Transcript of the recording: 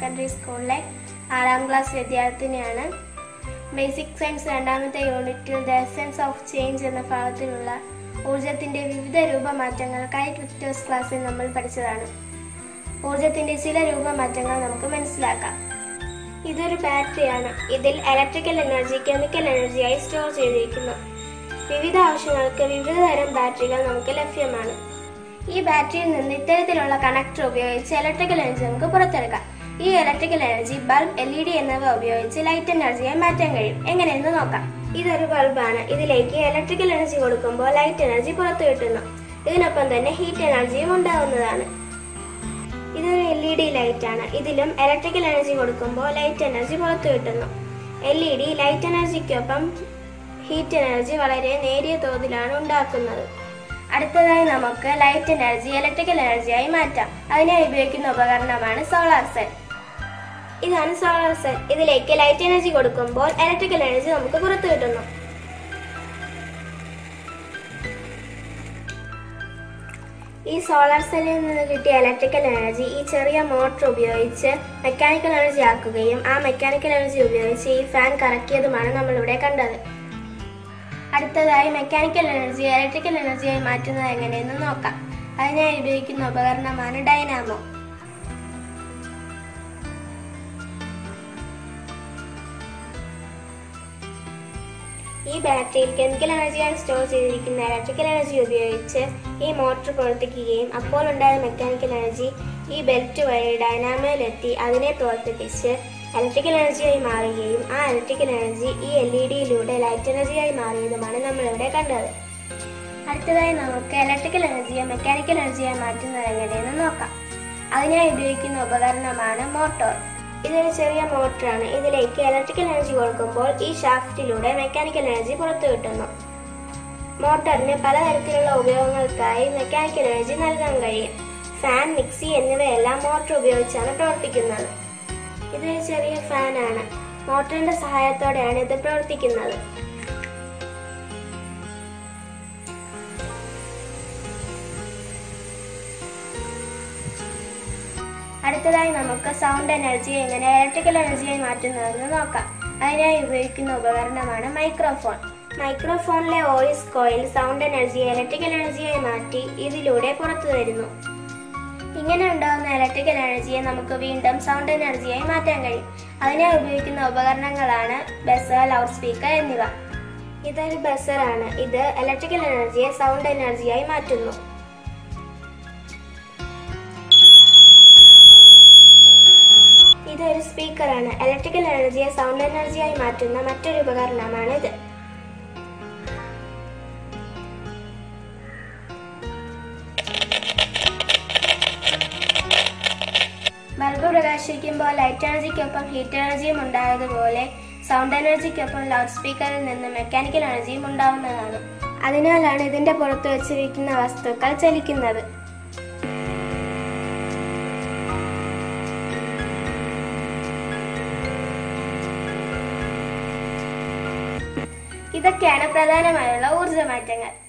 secondary സ്കൂളിലെ ആറാം class വിദ്യാർത്ഥിനിയാണ് ബേസിക് സയൻസ് രണ്ടാമത്തെ യൂണിറ്റിൽ ദ എസെൻസ് ഓഫ് ചേഞ്ച് എന്ന ഭാഗത്തിലുള്ള ഊർജത്തിന്റെ വിവിധ രൂപമാറ്റങ്ങൾ കൈറ്റ് വിക്ടേഴ്സ് ക്ലാസ്സിൽ നമ്മൾ പഠിച്ചതാണ് ഊർജത്തിന്റെ ചില രൂപമാറ്റങ്ങൾ നമുക്ക് മനസ്സിലാക്കാം ഇതൊരു ബാറ്ററിയാണ് ഇതിൽ ഇലക്ട്രിക്കൽ എനർജി കെമിക്കൽ എനർജിയായി സ്റ്റോർ ചെയ്തിരിക്കുന്നു വിവിധ ആവശ്യങ്ങൾക്ക് വിവിധ തരം ബാറ്ററികൾ നമുക്ക് ലഭ്യമാണ് ഈ ബാറ്ററിയിൽ നിന്ന് ഇത്തരത്തിലുള്ള കണക്ടർ ഉപയോഗിച്ച് ഇലക്ട്രിക്കൽ എനർജി നമുക്ക് പുറത്തെടുക്കാം ഈ electrical energy bulb L E D എന്നിവ ഉപയോഗിച്ച് ലൈറ്റ് എനർജിയായി മാറ്റാൻ കഴിയും എങ്ങനെയെന്ന് നോക്കാം ഇതൊരു ബൾബാണ് ഇതിലേക്ക് ഇലക്ട്രിക്കൽ എനർജി കൊടുക്കുമ്പോൾ ലൈറ്റ് എനർജി പുറത്തു കിട്ടുന്നു ഇതിനൊപ്പം തന്നെ ഹീറ്റ് എനർജിയും ഉണ്ടാവുന്നതാണ് ഇതൊരു എൽ ഇ ഡി ലൈറ്റ് ആണ് ഇതിലും ഇലക്ട്രിക്കൽ എനർജി കൊടുക്കുമ്പോൾ ലൈറ്റ് എനർജി പുറത്തു കിട്ടുന്നു എൽ ഇ ഡി ലൈറ്റ് എനർജിക്കൊപ്പം ഹീറ്റ് എനർജി വളരെ നേരിയ തോതിലാണ് ഉണ്ടാക്കുന്നത് അടുത്തതായി നമുക്ക് ലൈറ്റ് എനർജി ഇലക്ട്രിക്കൽ എനർജിയായി മാറ്റാം അതിനായി ഉപയോഗിക്കുന്ന ഉപകരണമാണ് സോളാർ സെൽ ഇതാണ് സോളാർ സെൽ ഇതിലേക്ക് ലൈറ്റ് എനർജി കൊടുക്കുമ്പോൾ ഇലക്ട്രിക്കൽ എനർജി നമുക്ക് പുറത്തു കിട്ടുന്നു ഈ സോളാർ സെല്ലിൽ നിന്ന് കിട്ടിയ ഇലക്ട്രിക്കൽ എനർജി ഈ ചെറിയ മോട്ടോർ ഉപയോഗിച്ച് മെക്കാനിക്കൽ എനർജി ആക്കുകയും ആ മെക്കാനിക്കൽ എനർജി ഉപയോഗിച്ച് ഈ ഫാൻ കറക്കിയതുമാണ് നമ്മളിവിടെ കണ്ടത് അടുത്തതായി മെക്കാനിക്കൽ എനർജി ഇലക്ട്രിക്കൽ എനർജിയായി മാറ്റുന്നത് എങ്ങനെയെന്ന് നോക്കാം അതിനായി ഉപയോഗിക്കുന്ന ഉപകരണമാണ് ഡൈനാമോ ഈ ബാറ്ററിയിൽ കെമിക്കൽ എനർജിയായി സ്റ്റോർ ചെയ്തിരിക്കുന്ന ഇലക്ട്രിക്കൽ എനർജി ഉപയോഗിച്ച് ഈ മോട്ടോർ പ്രവർത്തിക്കുകയും അപ്പോൾ ഉണ്ടായ മെക്കാനിക്കൽ എനർജി ഈ ബെൽറ്റ് വഴി ഡൈനാമോയിലെത്തി അതിനെ പ്രവർത്തിപ്പിച്ച് ഇലക്ട്രിക്കൽ എനർജിയായി മാറുകയും ആ ഇലക്ട്രിക്കൽ എനർജി ഈ എൽ ഇ ഡിയിലൂടെ ലൈറ്റ് എനർജിയായി മാറിയതുമാണ് നമ്മളിവിടെ കണ്ടത് അടുത്തതായി നമുക്ക് ഇലക്ട്രിക്കൽ എനർജിയെ മെക്കാനിക്കൽ എനർജിയായി മാറ്റുന്നത് എങ്ങനെയെന്ന് നോക്കാം അതിനായി ഉപയോഗിക്കുന്ന ഉപകരണമാണ് മോട്ടോർ ഇതൊരു ചെറിയ മോട്ടറാണ് ഇതിലേക്ക് ഇലക്ട്രിക്കൽ എനർജി കൊടുക്കുമ്പോൾ ഈ ഷാഫ്റ്റിലൂടെ മെക്കാനിക്കൽ എനർജി പുറത്തു കിട്ടുന്നു മോട്ടറിന് പലതരത്തിലുള്ള ഉപയോഗങ്ങൾക്കായി മെക്കാനിക്കൽ എനർജി നൽകാൻ കഴിയും ഫാൻ മിക്സി എന്നിവയെല്ലാം മോട്ടോർ ഉപയോഗിച്ചാണ് പ്രവർത്തിക്കുന്നത് ഇതൊരു ചെറിയ ഫാനാണ് മോട്ടറിന്റെ സഹായത്തോടെയാണ് ഇത് പ്രവർത്തിക്കുന്നത് അടുത്തതായി നമുക്ക് സൗണ്ട് എനർജി എങ്ങനെ ഇലക്ട്രിക്കൽ എനർജിയായി മാറ്റുന്നതെന്ന് നോക്കാം അതിനായി ഉപയോഗിക്കുന്ന ഉപകരണമാണ് മൈക്രോഫോൺ മൈക്രോഫോണിലെ വോയിസ് കോയിൽ സൗണ്ട് എനർജിയെ ഇലക്ട്രിക്കൽ എനർജിയായി മാറ്റി ഇതിലൂടെ പുറത്തു വരുന്നു ഇങ്ങനെ ഉണ്ടാകുന്ന ഇലക്ട്രിക്കൽ എനർജിയെ നമുക്ക് വീണ്ടും സൗണ്ട് എനർജിയായി മാറ്റാൻ കഴിയും അതിനായി ഉപയോഗിക്കുന്ന ഉപകരണങ്ങളാണ് ബസർ ലൗഡ് സ്പീക്കർ എന്നിവ ഇതൊരു ബസറാണ് ഇത് ഇലക്ട്രിക്കൽ എനർജിയെ സൗണ്ട് എനർജിയായി മാറ്റുന്നു ഇതൊരു സ്പീക്കറാണ് ഇലക്ട്രിക്കൽ എനർജിയെ സൗണ്ട് എനർജിയായി മാറ്റുന്ന മറ്റൊരു ഉപകരണമാണ് ഇത് ബൾബ് പ്രകാശിക്കുമ്പോൾ ലൈറ്റ് എനർജിക്കൊപ്പം ഹീറ്റ് എനർജിയും ഉണ്ടായതുപോലെ സൗണ്ട് എനർജിക്കൊപ്പം ലൗഡ് സ്പീക്കറിൽ നിന്ന് മെക്കാനിക്കൽ എനർജിയും ഉണ്ടാവുന്നതാണ് അതിനാലാണ് ഇതിന്റെ പുറത്ത് വെച്ചിരിക്കുന്ന വസ്തുക്കൾ ചലിക്കുന്നത് ഇതൊക്കെയാണ് പ്രധാനമായുള്ള ഊർജ്ജമാറ്റങ്ങൾ